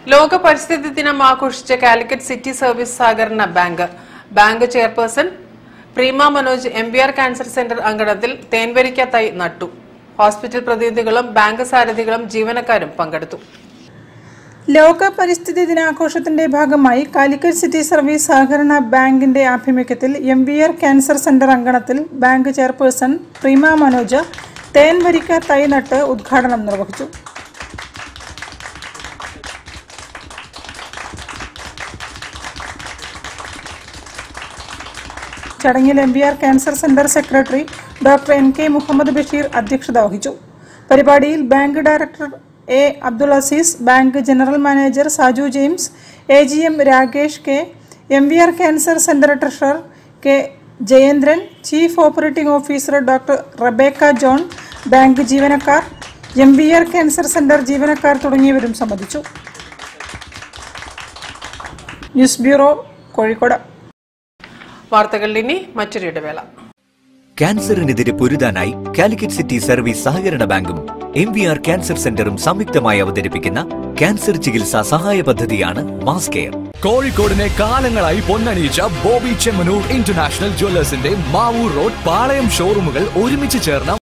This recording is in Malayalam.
ലോക പരിസ്ഥിതി ദിനം ആഘോഷിച്ച കാലിക്കറ്റ് സിറ്റി സർവീസ് സഹകരണ bank bank chairperson Preema Manoj M B R cancer centre അങ്കണത്തിൽ തേൻവരിക്ക തൈ നട്ടു ഹോസ്പിറ്റൽ പ്രതിനിധികളും ബാങ്ക് സാരഥികളും ജീവനക്കാരും പങ്കെടുത്തു ലോക പരിസ്ഥിതി ദിനാഘോഷത്തിന്റെ ഭാഗമായി കാലിക്കറ്റ് സിറ്റി സർവീസ് സഹകരണ ബാങ്കിന്റെ ആഭിമുഖ്യത്തിൽ M V R cancer centre അങ്കണത്തിൽ ബാങ്ക് ചെയർപേഴ്സൺ പ്രീമ മനോജ് തേൻവരിക്ക തൈ നട്ട് ഉദ്ഘാടനം നിർവഹിച്ചു ചടങ്ങിൽ M B R cancer centre secretary doctor N K Muhammad Basheer അധ്യക്ഷത വഹിച്ചു പരിപാടിയിൽ bank director A Abdul Azeez bank general manager Saju James A G M Rakesh K M V R cancer centre treasurer K Jayendran chief operating officer doctor Rebecca John bank ജീവനക്കാർ M V R cancer centre ജീവനക്കാർ തുടങ്ങിയവരും സംബന്ധിച്ചു ന്യൂസ് ബ്യൂറോ കോഴിക്കോട് വാർത്തകളിൽ ഇനി മറ്റൊരു ഇടവേള ക്യാൻസറിനെതിരെ പൊരുതാനായി കാലിക്കറ്റ് സിറ്റി സർവീസ് സഹകരണ ബാങ്കും എം വി ആർ ക്യാൻസർ സെന്ററും സംയുക്തമായി അവതരിപ്പിക്കുന്ന ക്യാൻസർ ചികിത്സാ സഹായ പദ്ധതിയാണ് മാസ് കെയർ കോഴിക്കോടിനെ കാലങ്ങളായി പൊന്നണിയിച്ച ബോബി ചെമ്മനൂർ ഇന്റർനാഷണൽ ജ്വല്ലേഴ്സിന്റെ മാവൂർ റോഡ് പാളയം ഷോറൂമുകൾ ഒരുമിച്ച് ചേർന്ന